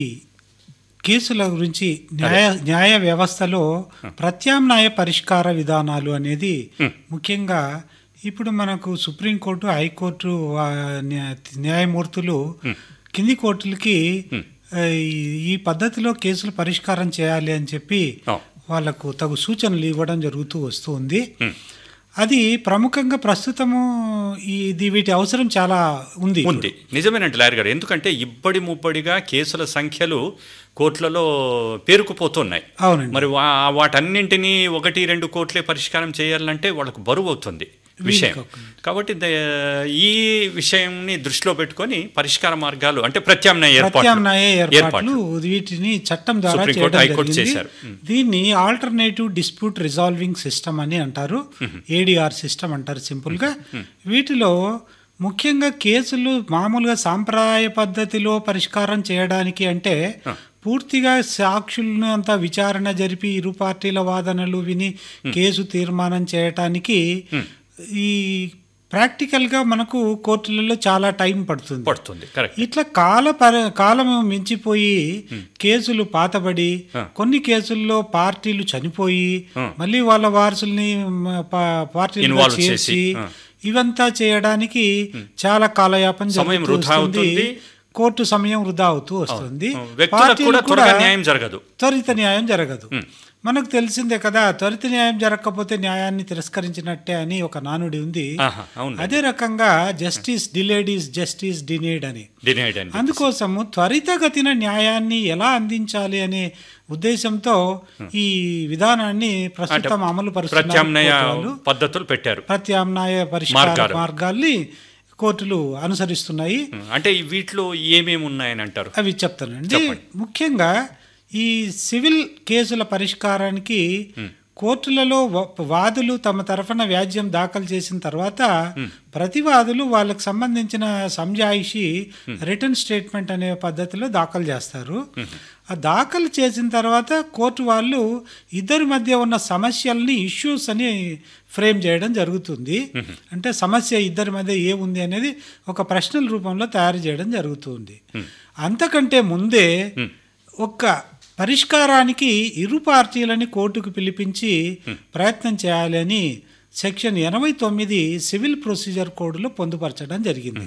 కేసుల గురించి న్యాయ న్యాయ వ్యవస్థలో ప్రత్యామ్నాయ పరిష్కార విధానాలు అనేది ముఖ్యంగా ఇప్పుడు మనకు సుప్రీంకోర్టు హైకోర్టు ఆ, న్యా- న్యాయమూర్తులు కింది కోర్టులకి ఆ, ఈ- ఈ పద్ధతిలో కేసులు పరిష్కారం చేయాలి అని చెప్పి ఆ. వాళ్ళకు తగు సూచనలు ఇవ్వడం జరుగుతూ వస్తుంది అది ప్రముఖంగా ప్రస్తుతము ఈ- ఇది వీటి అవసరం చాలా ఉంది ఉంది నిజమేనండి లాయర్ గారు ఎందుకంటే ఇబ్బడి ముబ్బడిగా కేసుల సంఖ్యలు కోర్టులలో పేరుకుపోతున్నాయి అవునండి మరి వా- వాటన్నింటినీ ఒకటి రెండు కోట్లే పరిష్కారం చేయాలంటే వాళ్ళకు బరువు అవుతుంది విషయం కాకుండా. కాబట్టి ద- ఈ విషయంని దృష్టిలో పెట్టుకొని పరిష్కార మార్గాలు అంటే ప్రత్యామ్నాయ ఏర్పాట్లు ప్రత్యామ్నాయ ఏర్పాట్లు వీటిని చట్టం ద్వారా సుప్రీంకోర్టు, చేయడం హైకోర్టు జరిగింది చేశారు. దీన్ని ఆల్టర్నేటివ్ డిస్ప్యూట్ రిజాల్వింగ్ సిస్టమ్ అని అంటారు ఏడిఆర్ సిస్టమ్ అంటారు సింపుల్ గా వీటిలో ముఖ్యంగా కేసులు మామూలుగా సాంప్రదాయ పద్ధతిలో పరిష్కారం చేయడానికి అంటే పూర్తిగా సాక్షులను అంతా విచారణ జరిపి ఇరు పార్టీల వాదనలు విని కేసు తీర్మానం చేయటానికి ఈ ప్రాక్టికల్గా మనకు కోర్టులలో చాలా టైం పడుతుంది పడుతుంది కరెక్ట్ ఇట్లా కాల పర కాలం మించిపోయి కేసులు పాతబడి కొన్ని కేసుల్లో పార్టీలు చనిపోయి మళ్ళీ వాళ్ళ వారసుల్ని మ, పా- పార్టీలుగా Involve చేసి, చేర్చి ఆ. ఇవంతా చేయడానికి చాలా కాలయాపన సమయం జరుగుతూ వృధా వస్తుంది. అవుతుంది. కోర్టు సమయం వృధా అవుతూ వస్తుంది వ్యక్తులకు పార్టీలు కూడా త్వరగా న్యాయం జరగదు త్వరిత న్యాయం జరగదు మనకు తెలిసిందే కదా త్వరిత న్యాయం జరగకపోతే న్యాయాన్ని తిరస్కరించినట్టే అని ఒక నానుడి ఉంది ఆహా, అవును అదే రకంగా justice delayed is justice denied అని డినైడ్ అండి అందుకోసము త్వరితగతిన న్యాయాన్ని ఎలా అందించాలి అనే ఉద్దేశంతో ఈ విధానాన్ని ప్రస్తుతం అమలు ప్రత్యామ్నాయ పరుస్తున్నారు పద్ధతులు పెట్టారు ప్రత్యామ్నాయ పరిష్కార మార్గాలు. మార్గాల్ని కోర్టులు అనుసరిస్తున్నాయి అంటే ఈ వీటిలో ఏమేమి ఉన్నాయని అంటారు అవి చెప్తానండి చెప్పండి. ముఖ్యంగా ఈ సివిల్ కేసుల పరిష్కారానికి కోర్టులలో వ- వాదులు తమ తరఫున వ్యాజ్యం దాఖలు చేసిన తర్వాత ప్రతివాదులు వాళ్ళకు సంబంధించిన సంజాయిషి రిటర్న్ స్టేట్మెంట్ అనే పద్ధతిలో దాఖలు చేస్తారు ఆ దాఖలు చేసిన తర్వాత కోర్టు వాళ్ళు ఇద్దరి మధ్య ఉన్న సమస్యల్ని ఇష్యూస్ అని ఫ్రేమ్ చేయడం జరుగుతుంది అంటే సమస్య ఇద్దరి మధ్య ఏముంది అనేది ఒక ప్రశ్నల రూపంలో తయారు చేయడం జరుగుతుంది అంతకంటే ముందే ఒక పరిష్కారానికి ఇరు పార్టీలని కోర్టుకు పిలిపించి ప్రయత్నం చేయాలని సెక్షన్ ఎనభై తొమ్మిది సివిల్ ప్రొసీజర్ కోడ్లో పొందుపరచడం జరిగింది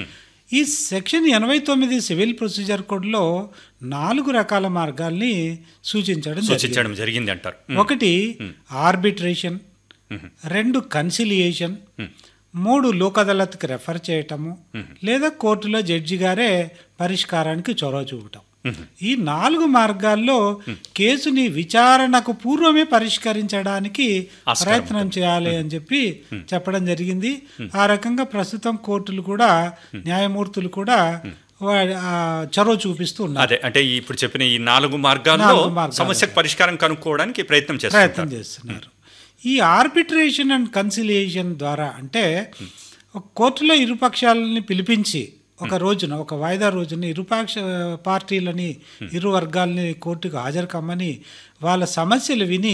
ఈ సెక్షన్ ఎనభై తొమ్మిది సివిల్ ప్రొసీజర్ కోడ్లో నాలుగు రకాల మార్గాల్ని సూచించడం జరిగింది సూచించడం జరిగింది అంటారు ఒకటి ఆర్బిట్రేషన్ రెండు కన్సిలియేషన్ మూడు లోక్ అదాలత్కి రెఫర్ చేయటము లేదా కోర్టులో జడ్జి గారే పరిష్కారానికి చొరవ చూపటం ఈ నాలుగు మార్గాల్లో కేసుని విచారణకు పూర్వమే పరిష్కరించడానికి ఆస్కారం ప్రయత్నం చేయాలి అని చెప్పి చెప్పడం జరిగింది ఆ రకంగా ప్రస్తుతం కోర్టులు కూడా న్యాయమూర్తులు కూడా వా- ఆ చొరవ చూపిస్తూ ఉన్నారు అదే అంటే ఈ ఇప్పుడు చెప్పిన ఈ నాలుగు మార్గాల్లో నాలుగు మార్గాలు. సమస్యకు పరిష్కారం కనుక్కోవడానికి ప్రయత్నం ప్రయత్నం చేస్తారు చేస్తున్నారు ఈ ఆర్బిట్రేషన్ అండ్ కన్సిలియేషన్ ద్వారా అంటే ఒక కోర్టులో ఇరుపక్షాలని పిలిపించి ఒక రోజున ఒక వాయిదా రోజున ఇరుపక్ష పార్టీలని ఇరు వర్గాలని కోర్టుకు హాజరు కమ్మని వాళ్ళ సమస్యలు విని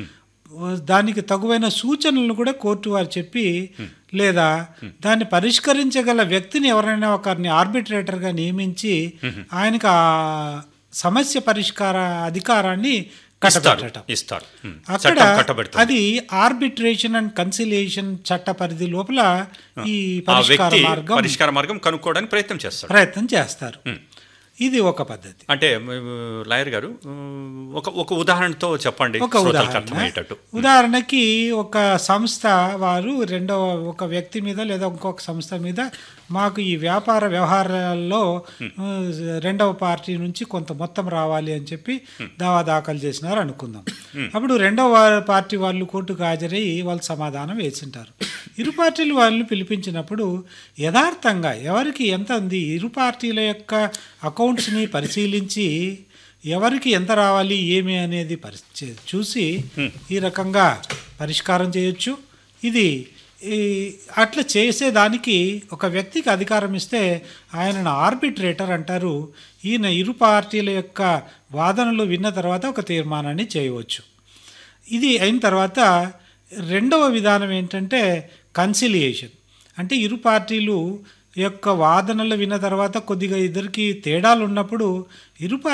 దానికి తగువైన సూచనలను కూడా కోర్టు వారు చెప్పి లేదా దాన్ని పరిష్కరించగల వ్యక్తిని ఎవరైనా ఒకరిని ఆర్బిట్రేటర్గా నియమించి ఆయనకు ఆ సమస్య పరిష్కార అధికారాన్ని ఇస్తారు కట్టబెట్టడం ఇస్తారు ఉమ్. అక్కడ చట్టం కట్టబెడుతుంది అది ఆర్బిట్రేషన్ అండ్ కన్సిలియేషన్ చట్ట పరిధి లోపల ఈ ఆ పరిష్కార వ్యక్తి మార్గం పరిష్కార మార్గం కనుక్కోవడానికి ప్రయత్నం చేస్తాడు ప్రయత్నం చేస్తారు ఇది ఒక పద్ధతి అంటే మ్, లాయర్ గారు మ్, ఒక ఒక ఉదాహరణతో చెప్పండి ఒక శ్రోతలకు ఉదాహరణ అర్థమయ్యేటట్టు ఉదాహరణకి ఒక సంస్థ వారు రెండవ ఒక వ్యక్తి మీద లేదా ఇంకొక సంస్థ మీద మాకు ఈ వ్యాపార వ్యవహారాల్లో ఆ, రెండవ పార్టీ నుంచి కొంత మొత్తం రావాలి అని చెప్పి దావా దాఖలు చేసినారు అనుకుందాం అప్పుడు రెండవ వా- పార్టీ వాళ్ళు కోర్టుకు హాజరై వాళ్ళు సమాధానం వేసింటారు ఇరు పార్టీలు వాళ్ళని పిలిపించినప్పుడు యథార్థంగా ఎవరికి ఎంత ఉంది ఇరు పార్టీల యొక్క అకౌంట్స్ని పరిశీలించి ఎవరికి ఎంత రావాలి ఏమి అనేది పరిచే చూసి ఈ రకంగా పరిష్కారం చేయొచ్చు ఇది ఈ అట్లా చేసేదానికి ఒక వ్యక్తికి అధికారం ఇస్తే ఆయనను ఆర్బిట్రేటర్ అంటారు ఈయన ఇరు పార్టీల యొక్క వాదనలు విన్న తర్వాత ఒక తీర్మానాన్ని చేయవచ్చు ఇది అయిన తర్వాత రెండవ విధానం ఏంటంటే కన్సిలియేషన్ అంటే ఇరు పార్టీలు యొక్క వాదనలు విన్న తర్వాత కొద్దిగా ఇద్దరికి తేడాలు ఉన్నప్పుడు ఇరు